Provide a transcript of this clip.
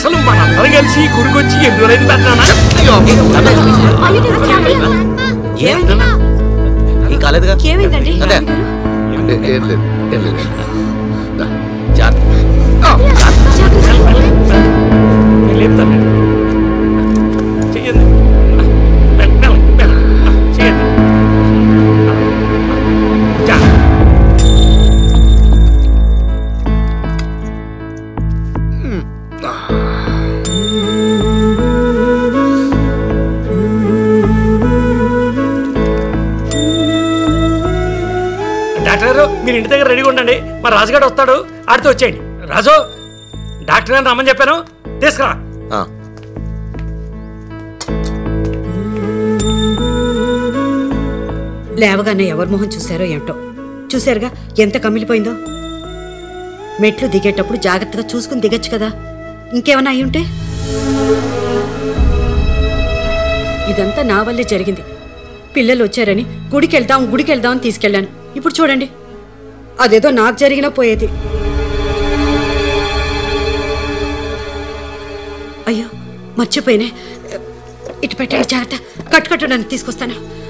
అసలు మనందరం కలిసి గుడికొచ్చి ఎన్ని రోజులైంది పెట్టానా ఈ కాలేదుగా ఏమైందండి అదే ఏ- ఏం లేదు ఏం లేదు దా. నేను లేపుతాను నేను. చెయ్యండి మెల్ల, మెల్ల, మెల్ల. చెయ్యండి జా. డాక్టర్ గారు మీరు ఇంటి దగ్గర రెడీగా ఉండండి మా రాజుగాడు వస్తాడు ఆడితో వచ్చేయండి రాజు డాక్టర్ గారు రమ్మని చెప్పాను తీసుకురా ఆ. లేవగానే ఎవరి మొహం చూశారో ఏమిటో చూశారుగా ఎంత కమిలిపోయిందో మెట్లు దిగేటప్పుడు జాగ్రత్తగా చూసుకుని దిగచ్చు కదా ఇంకేమైనా అయి ఉంటే ఇదంతా నా వల్లే జరిగింది పిల్లలు వచ్చారని గుడికి వెళ్దాం గుడికి వెళ్దాం అని తీసుకెళ్ళాను ఇప్పుడు చూడండి అదేదో నాకు జరిగినా పోయేది అయ్యో మర్చిపోయినే ఇటు పెట్టండి జాగ్రత్త కట్టు కట్టడానికి తీసుకొస్తాను